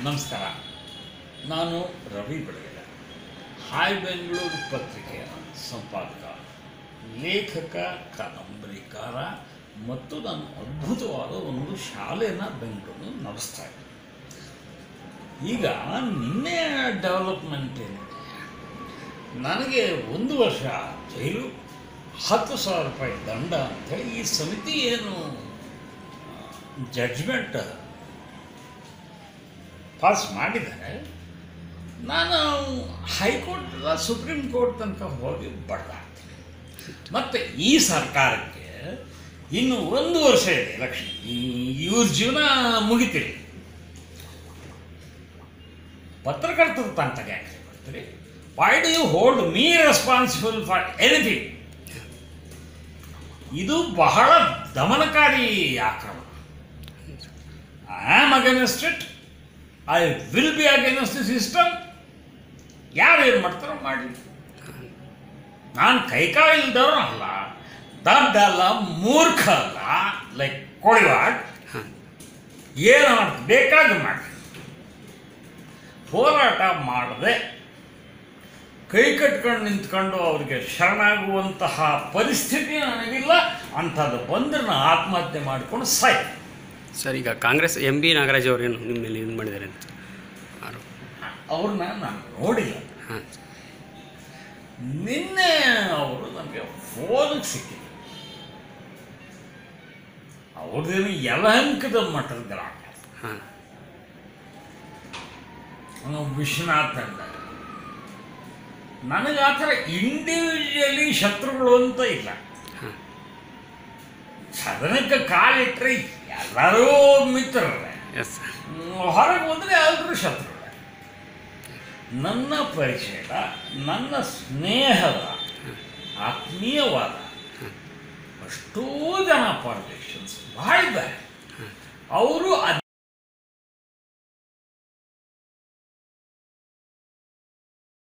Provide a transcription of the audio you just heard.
ನಮಸ್ಕಾರ ನಾನು ರವಿ ಬೆಳಗೆರೆ ಹಾಯ್ ಬೆಂಗಳೂರು ಪತ್ರಿಕೆಯ ಸಂಪಾದಕ ಲೇಖಕ ಕಾದಂಬರಿಕಾರ ಮತ್ತು ನಾನು ಅದ್ಭುತವಾದ ಒಂದು ಶಾಲೆನ ಬೆಂಗಳೂರು ನಡೆಸ್ತಾ ಇದ್ದೀನಿ ಈಗ ನಿನ್ನೆ ಡೆವಲಪ್ಮೆಂಟ್ ಏನಿದೆ ನನಗೆ ಒಂದು ವರ್ಷ ಜೈಲು ಹತ್ತು ಸಾವಿರ ರೂಪಾಯಿ ದಂಡ ಅಂತೇಳಿ ಈ ಸಮಿತಿ ಏನು ಜಡ್ಜ್ಮೆಂಟ್ ಪಾಸ್ ಮಾಡಿದ್ದಾರೆ ನಾನು ಹೈಕೋರ್ಟ್ ಸುಪ್ರೀಂ ಕೋರ್ಟ್ ತನಕ ಹೋಗಿ ಬಡ್ದಾಡ್ತೀನಿ ಮತ್ತು ಈ ಸರ್ಕಾರಕ್ಕೆ ಇನ್ನು ಒಂದು ವರ್ಷ ಇದೆ ಎಲೆಕ್ಷನ್ ಇವ್ರ ಜೀವನ ಮುಗಿತೀರಿ ಪತ್ರಕರ್ತರ ತಂಟಗ ಯಾಕೆ ಬರ್ತೀರಿ why do you hold me responsible for anything ಇದು ಬಹಳ ದಮನಕಾರಿ ಆಕ್ರಮಣ I am against it I will be against the system ಯಾರು ಏನು ಮಾಡ್ತಾರೋ ಮಾಡಿ ನಾನು ಕೈಕಾಲು ಇಲ್ದವ್ರು ಅಲ್ಲ ದಡ್ಡ ಅಲ್ಲ ಮೂರ್ಖ ಅಲ್ಲ ಲೈಕ್ ಕೋಳಿವಾಡ್ ಏನು ಮಾಡ್ತೀವಿ ಬೇಕಾದ್ರೆ ಮಾಡಿ ಹೋರಾಟ ಮಾಡದೆ ಕೈ ಕಟ್ಕೊಂಡು ನಿಂತ್ಕೊಂಡು ಅವರಿಗೆ ಶರಣಾಗುವಂತಹ ಪರಿಸ್ಥಿತಿ ನನಗಿಲ್ಲ ಅಂಥದ್ದು ಬಂದರೆ ನಾನು ಆತ್ಮಹತ್ಯೆ ಮಾಡಿಕೊಂಡು ಸಾಯ್ ಸರ್ ಈಗ ಕಾಂಗ್ರೆಸ್ ಎಂ ಬಿ ನಾಗರಾಜ್ ಅವರೇನು ನಿಮ್ಮ ಮೇಲೆ ಇದು ಮಾಡಿದ್ದಾರೆ ಅಂತ ಆರೋಪ ಅವ್ರನ್ನ ನಾನು ನೋಡಿಲ್ಲ ಹಾಂ ನಿನ್ನೆ ಅವರು ನನಗೆ ಫೋನಿಗೆ ಸಿಕ್ಕಿದ್ರು ಅವ್ರದ್ದೇನು ಯಲಹಂಕದ ಮಠದ ಗ್ರಾಮ ಹಾಂ ಅವ್ನು ವಿಶ್ವನಾಥ್ ಅಂತ ನನಗೆ ಆ ಥರ ಇಂಡಿವಿಜುವಲಿ ಶತ್ರುಗಳು ಅಂತ ಇಲ್ಲ ಹಾಂ ಸದನಕ್ಕೆ ಕಾಲಿಟ್ಟರೆ ಎಲ್ಲರೂ ಮಿತ್ರರೇ ಎಸ್ ಸರ್ ಹೊರಗೆ ಬಂದರೆ ಎಲ್ಲರೂ ಶತ್ರುಗಳೇ ನನ್ನ ಪರಿಚಯದ ನನ್ನ ಸ್ನೇಹದ ಆತ್ಮೀಯವಾದ ಎಷ್ಟೋ ಜನ ಪಾಲಿಟಿಷಿಯನ್ಸ್ ಭಾಳ ಇದ್ದಾರೆ ಅವರು